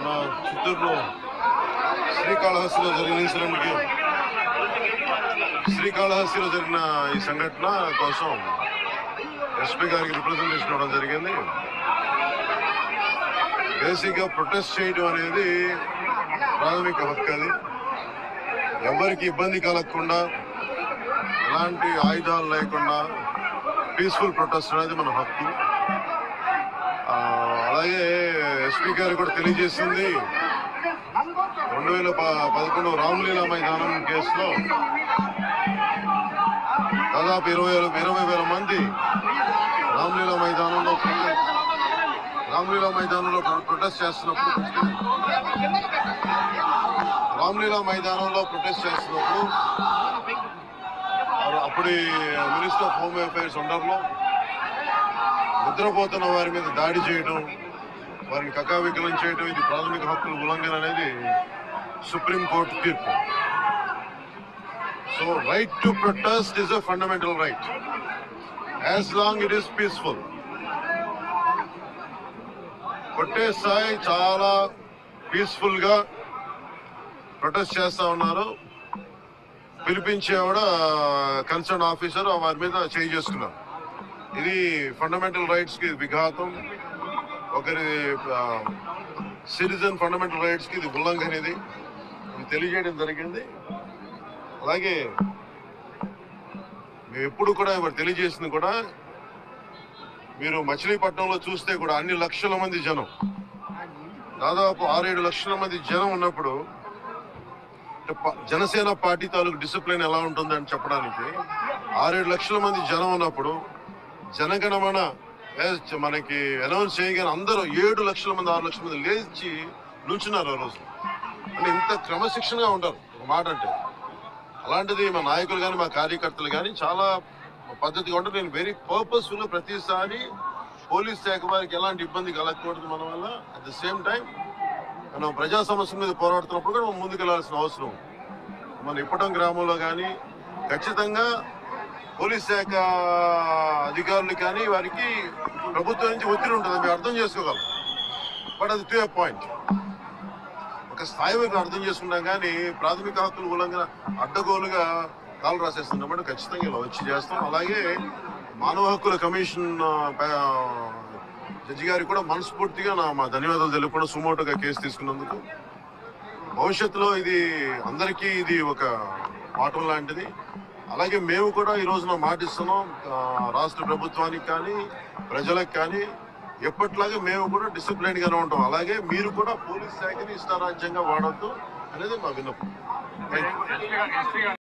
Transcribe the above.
మన చిత్తూరులో శ్రీకాళహస్తిలో జరిగిన ఇన్సిడెంట్కి శ్రీకాళహస్తిలో జరిగిన ఈ సంఘటన కోసం ఎస్పీ గారికి రిప్రజెంటేషన్ ఇవ్వడం జరిగింది బేసిక్గా ప్రొటెస్ట్ చేయడం అనేది ప్రాథమిక హక్కు అది ఎవరికి ఇబ్బంది కలగకుండా ఎలాంటి ఆయుధాలు లేకుండా పీస్ఫుల్ ప్రొటెస్ట్ అనేది మన హక్కు ఆ, అలాగే ఎస్పీ గారు కూడా తెలియజేసింది రెండు వేల ప- పదకొండు రామ్లీలా మైదానం కేసులో దాదాపు ఇరవై వేల ఇరవై వేల మంది రామ్లీలా మైదానంలో ప్రొటె- రామ్లీలా మైదానంలో ప్రొ- ప్రొటెస్ట్ చేస్తున్నప్పుడు రామ్లీలా మైదానంలో ప్రొటెస్ట్ చేస్తున్నప్పుడు వారు అప్పటి మినిస్టర్ ఆఫ్ హోమ్ అఫైర్స్ అండర్లో నిద్రపోతున్న వారి మీద దాడి చేయడం వారిని కకావికలం చేయడం ఇది ప్రాథమిక హక్కుల ఉల్లంఘన అనేది సుప్రీంకోర్టు తీర్పు so right to protest is a fundamental right as long it is peaceful కొట్టేసాయి చాలా పీస్ఫుల్ గా ప్రొటెస్ట్ చేస్తా ఉన్నారు పిలిపించే కూడా కన్సర్న్ ఆఫీసర్ వారి మీద చేయి చేసుకున్నారు ఇది ఫండమెంటల్ రైట్స్ కి విఘాతం ఒకరి సిటిజన్ ఫండమెంటల్ రైట్స్ కి ఇది ఉల్లంఘన ఇది ఇది తెలియజేయడం జరిగింది అలాగే మేము ఎప్పుడు కూడా ఇవాళ తెలియజేసింది కూడా మీరు మచిలీపట్నంలో చూస్తే కూడా అన్ని లక్షల మంది జనం దాదాపు ఆరేడు లక్షల మంది జనం ఉన్నప్పుడు అంటే ప- జనసేన పార్టీ తాలూకు డిసిప్లిన్ ఎలా ఉంటుందని చెప్పడానికి ఆరేడు లక్షల మంది జనం ఉన్నప్పుడు జనగణమన ఏ- మనకి అనౌన్స్ చేయగానే అందరూ ఏడు లక్షల మంది ఆరు లక్షల మంది లేచి నుంచున్నారు ఆ రోజు అంటే ఇంత క్రమశిక్షణగా ఉంటారు ఒక మాట అంటే అలాంటిది మా నాయకులు కానీ మా కార్యకర్తలు కానీ చాలా పద్ధతిగా ఉంటారు నేను వెరీ పర్పస్ఫుల్ ప్రతిసారి పోలీస్ శాఖ వారికి ఎలాంటి ఇబ్బంది కలగకూడదు మన వల్ల అట్ ద సేమ్ టైం మనం ప్రజా సమస్యల మీద పోరాడుతున్నప్పుడు కూడా మనం ముందుకు వెళ్ళాల్సిన అవసరం ఉంది. మన ఇప్పటం గ్రామంలో కానీ ఖచ్చితంగా పోలీస్ శాఖ అధికారులు కానీ వారికి ప్రభుత్వం నుంచి ఒత్తిడి ఉంటుంది మేము అర్థం చేసుకోగలం బట్ అది టు పాయింట్ ఒక స్థాయి వరకు అర్థం చేసుకున్నాం కానీ ప్రాథమిక హక్కుల ఉల్లంఘన అడ్డగోలుగా కాలు రాసేస్తున్నాం అంటే ఖచ్చితంగా ఇలా వచ్చి చేస్తాం అలాగే మానవ హక్కుల కమిషన్ ఆ, ప- జడ్జి గారికి కూడా మనస్ఫూర్తిగా నా మా ధన్యవాదాలు తెలుపుకుంటూ సుమోటోగా కేసు తీసుకున్నందుకు భవిష్యత్తులో ఇది అందరికీ ఇది ఒక పాఠం లాంటిది అలాగే మేము కూడా ఈ రోజున మాటిస్తున్నాం ఆ, రాష్ట్ర ప్రభుత్వానికి కానీ ప్రజలకు కానీ ఎప్పట్లాగే మేము కూడా డిసిప్లైన్ గానే ఉంటాం అలాగే మీరు కూడా పోలీస్ శాఖని ఇష్టారాజ్యంగా వాడొద్దు అనేది మా విన్నపం థ్యాంక్ యూ